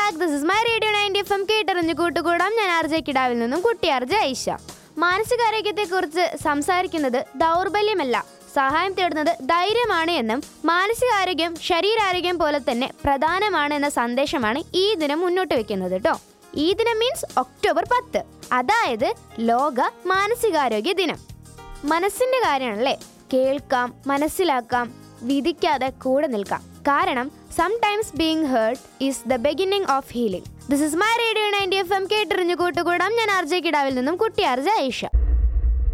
back this is my radio ninety F M കേട്ടറിഞ്ഞ് കൂട്ടുകൂടാം ഞാൻ ആർ ജെ കിടാവിൽ നിന്നും കുട്ടി ആർ ജെ ഐഷ മാനസികാരോഗ്യത്തെക്കുറിച്ച് സംസാരിക്കുന്നത് ദൗർബല്യമല്ല സഹായം തേടുന്നത് ധൈര്യമാണ് എന്നും മാനസികാരോഗ്യം ശരീരാരോഗ്യം പോലെ തന്നെ പ്രധാനമാണ് എന്ന സന്ദേശമാണ് ഈ ദിനം മുന്നോട്ട് വെക്കുന്നത് കേട്ടോ ഈ ദിനം മീൻസ് ഒക്ടോബർ പത്ത് അതായത് ലോക മാനസികാരോഗ്യ ദിനം മനസ്സിന്റെ കാര്യമാണല്ലേ കേൾക്കാം മനസ്സിലാക്കാം വിധിക്കാതെ കൂടെ നിൽക്കാം കാരണം sometimes being hurt is the beginning of healing this is my radio ninety F M കേട്ടറിഞ്ഞു കൂട്ടുകൂടാം ഞാൻ ആർ ജെ കിടാവിൽ നിന്നും കുട്ടി ആർ ജെ ഐഷ